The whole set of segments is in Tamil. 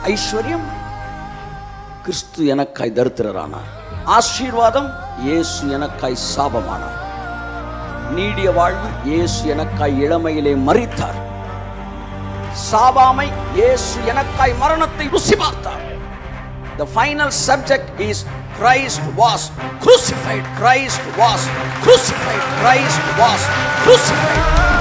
ஐஸ்வர்யம் கிறிஸ்து எனக்காய் தரித்திரரானார் ஆசீர்வாதம் இயேசு எனக்காய் சாபமானார் நீடிய வாழ்வு இயேசு எனக்காய் இளமையிலே மறித்தார் சாபாமை இயேசு எனக்காய் மரணத்தை ருசி பார்த்தார் The final subject is Christ was crucified. Christ was crucified. Christ was crucified.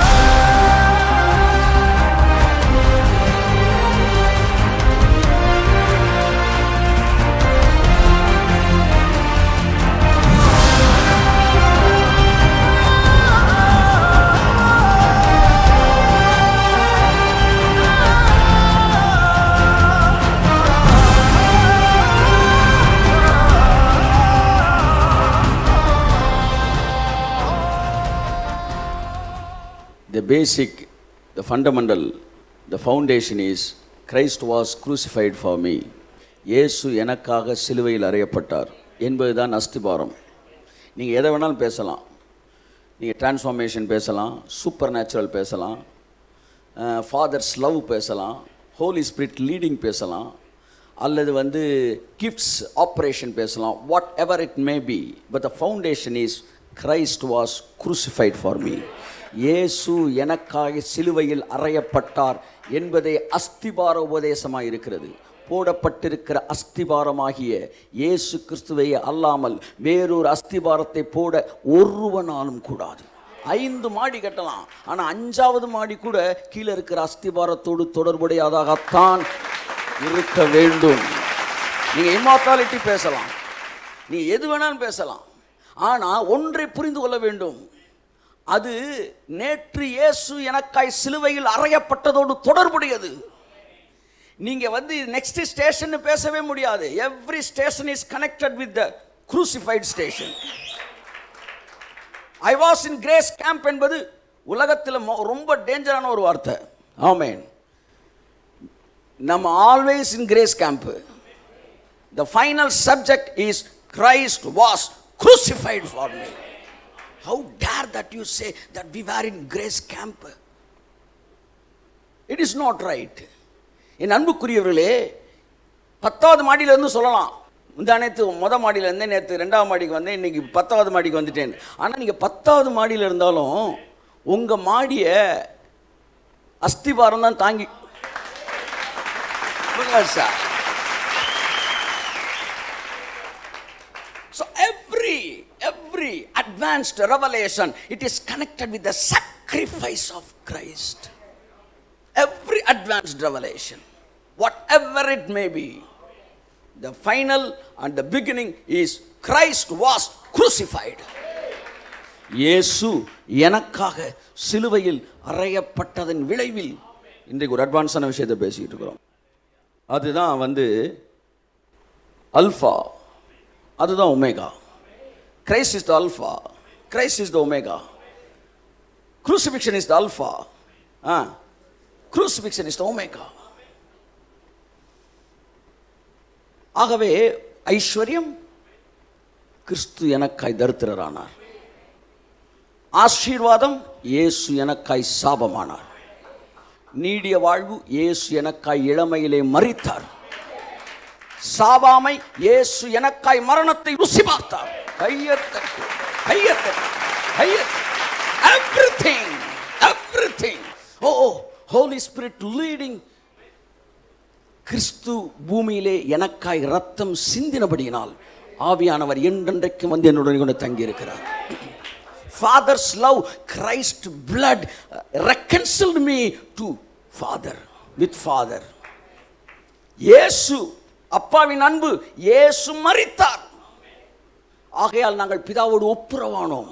The basic, the fundamental, the foundation is Christ was crucified for me. இயேசு எனக்காக சிலுவையில் அறையப்பட்டார் என்பதுதான் அஸ்திபாரம் நீங்கள் எதை வேணாலும் பேசலாம் நீங்கள் டிரான்ஸ்ஃபார்மேஷன் பேசலாம் சூப்பர் நேச்சுரல் பேசலாம் ஃபாதர்ஸ் லவ் பேசலாம் ஹோலி ஸ்பிரிட் லீடிங் பேசலாம் அல்லது வந்து கிஃப்ட்ஸ் ஆப்ரேஷன் பேசலாம் whatever it may be but the foundation is Christ was crucified for me இயேசு எனக்காக சிலுவையில் அறையப்பட்டார் என்பதே அஸ்திபார உபதேசமாக இருக்கிறது போடப்பட்டிருக்கிற அஸ்திபாரமாகிய இயேசு கிறிஸ்துவை அல்லாமல் வேறொரு அஸ்திபாரத்தை போட ஒருவனாலும் கூடாது ஐந்து மாடி கட்டலாம் ஆனால் அஞ்சாவது மாடி கூட கீழே இருக்கிற அஸ்திபாரத்தோடு தொடர்புடையதாகத்தான் இருக்க வேண்டும் நீங்கள் இம்மார்டாலிட்டி பேசலாம் நீ எது வேணாலும் பேசலாம் ஆனால் ஒன்றை புரிந்து கொள்ள வேண்டும் அது நேற்று இயேசு எனக்காய் சிலுவையில் அறையப்பட்டதோடு தொடர்புடையது நீங்க வந்து நெக்ஸ்ட் ஸ்டேஷன் பேசவே முடியாது every station is connected with the crucified station I was in grace camp என்பது உலகத்தில் மொ- ரொம்ப டேஞ்சரான ஒரு வார்த்தை ஆமேன் நம்ம always in grace camp the final subject is Christ was crucified for me How dare that you say that we were in grace camp? It is not right. என் அன்புக்குரியவர்களே பத்தாவது மாடியிலேருந்து சொல்லலாம் முந்தா நேற்று முத மாடியில் இருந்தேன் நேற்று ரெண்டாவது மாடிக்கு வந்தேன் இன்னைக்கு பத்தாவது மாடிக்கு வந்துட்டேன் ஆனால் நீங்கள் பத்தாவது மாடியில் இருந்தாலும் உங்கள் மாடியை அஸ்திபாரம் தான் தாங்கி sir So every every advanced revelation it is connected with the sacrifice of Christ. Every advanced revelation, whatever it may be, the final and the beginning is Christ was crucified. இயேசு எனக்காக சிலுவையில் அறையப்பட்டதன் விளைவில் இன்றைக்கு ஒரு அட்வான்ஸான விஷயத்தை பேசிக்கிட்டு இருக்கிறோம் அதுதான் வந்து அல்ஃபா அதுதான் omega Christ is the alpha Christ is the omega crucifixion is the alpha ah crucifixion is the omega ஆகவே ஐஸ்வர்யம் கிறிஸ்து எனக்காய் தரித்திரரானார் ஆசீர்வாதம் இயேசு எனக்காய் சாபமானார் நீடிய வாழ்வு இயேசு எனக்காய் இளமையிலே மறித்தார் சாபாமை இயேசு எனக்காய் மரணத்தை ருசி பார்த்தார் கையத்தட்டு கையத்தட்டு கையத்து everything everything oh holy spirit leading கிறிஸ்து பூமியிலே எனக்காய் ரத்தம் சிந்தினபடியினால் ஆவியானவர் என்றென்றைக்கும் வந்து என்னுடன் கொண்டு தங்கியிருக்கிறார் father's love Christ blood reconciled me to father with father இயேசு அப்பாவின் அன்பு இயேசு மரித்தார் ஆகையால் நாங்கள் பிதாவோடு ஒப்புரவானோம்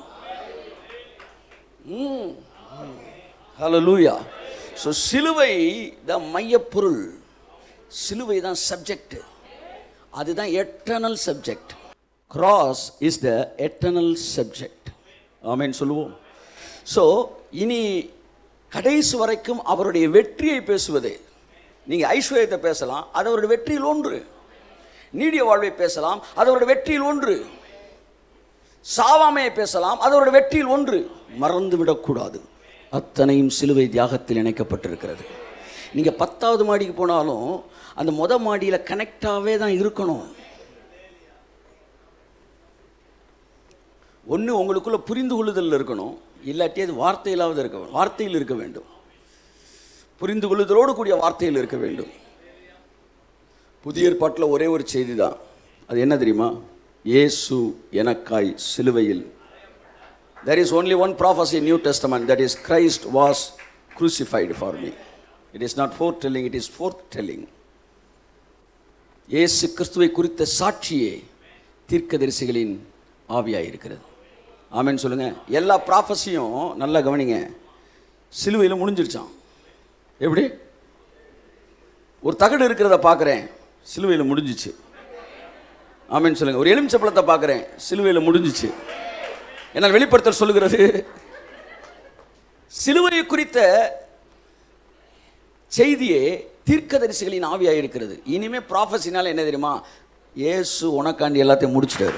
ஹalleluya ஸோ சிலுவை தான் மையப்பொருள் சிலுவை தான் சப்ஜெக்ட் அதுதான் eternal subject cross is the eternal subject ஆமென் சொல்லுவோம் ஸோ இனி கடைசி வரைக்கும் அவருடைய வெற்றியை பேசுவது நீங்கள் ஐஸ்வர்யத்தை பேசலாம் அது அவருடைய வெற்றியில் ஒன்று நீடிய வாழ்வை பேசலாம் அது அவருடைய வெற்றியில் ஒன்று சாவாமையை பேசலாம் அது அவருடைய வெற்றியில் ஒன்று மறந்து விடக்கூடாது அத்தனையும் சிலுவை தியாகத்தில் இணைக்கப்பட்டிருக்கிறது நீங்கள் பத்தாவது மாடிக்கு போனாலும் அந்த முத மாடியில் கனெக்டாகவே தான் இருக்கணும் ஒன்று உங்களுக்குள்ள புரிந்து கொள்ளுதல் இருக்கணும் இல்லாட்டி அது வார்த்தையிலாவது இருக்க வேண்டும் வார்த்தையில் இருக்க வேண்டும் புரிந்து கொள்ளுதலோடு கூடிய வார்த்தையில் இருக்க வேண்டும் புதிய ஏற்பாட்டில் ஒரே ஒரு செய்தி தான் அது என்ன தெரியுமா இயேசு எனக்காய் சிலுவையில் there is only one prophecy in new testament that is christ was crucified for me it is not foretelling it is forthtelling இயேசு கிறிஸ்துவை குறித்த சாட்சியே தீர்க்கதரிசிகளின் ஆவியாக இருக்கிறது ஆமென்னு சொல்லுங்க எல்லா ப்ராஃபஸியும் நல்லா கவனிங்க சிலுவையில் முடிஞ்சிருச்சான் எப்படி ஒரு தகடு இருக்கிறத பார்க்குறேன் சிலுவையில் முடிஞ்சிச்சு ஆமென்னு சொல்லுங்க ஒரு எலுமிச்சப்பழத்தை பார்க்குறேன் சிலுவையில் முடிஞ்சிச்சு என்னால் வெளிப்படுத்தல் சொல்லுகிறது சிலுவையை குறித்த செய்தியே தீர்க்கதரிசிகளின் ஆவியாக இருக்கிறது இனிமே ப்ராஃபஸினால என்ன தெரியுமா இயேசு உனக்காண்டி எல்லாத்தையும் முடிச்சிட்டாரு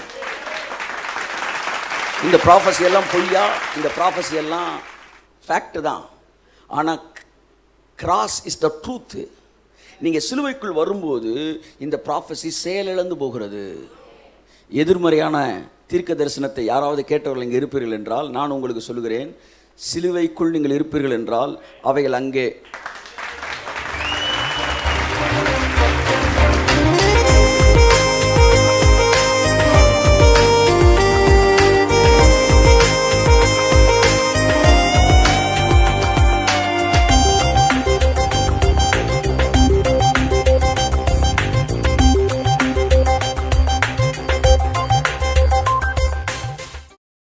இந்த ப்ராஃபஸி எல்லாம் பொய்யா இந்த ப்ராஃபஸி எல்லாம் ஃபேக்ட் தான் ஆனால் கிராஸ் இஸ் த ட்ரூத்து நீங்கள் சிலுவைக்குள் வரும்போது இந்த ப்ராஃபஸி செயலிழந்து போகிறது எதிர்மறையான தீர்க்க தரிசனத்தை யாராவது கேட்டவர்கள் இங்கே இருப்பீர்கள் என்றால் நான் உங்களுக்கு சொல்லுகிறேன் சிலுவைக்குள் நீங்கள் இருப்பீர்கள் என்றால் அவைகள் அங்கே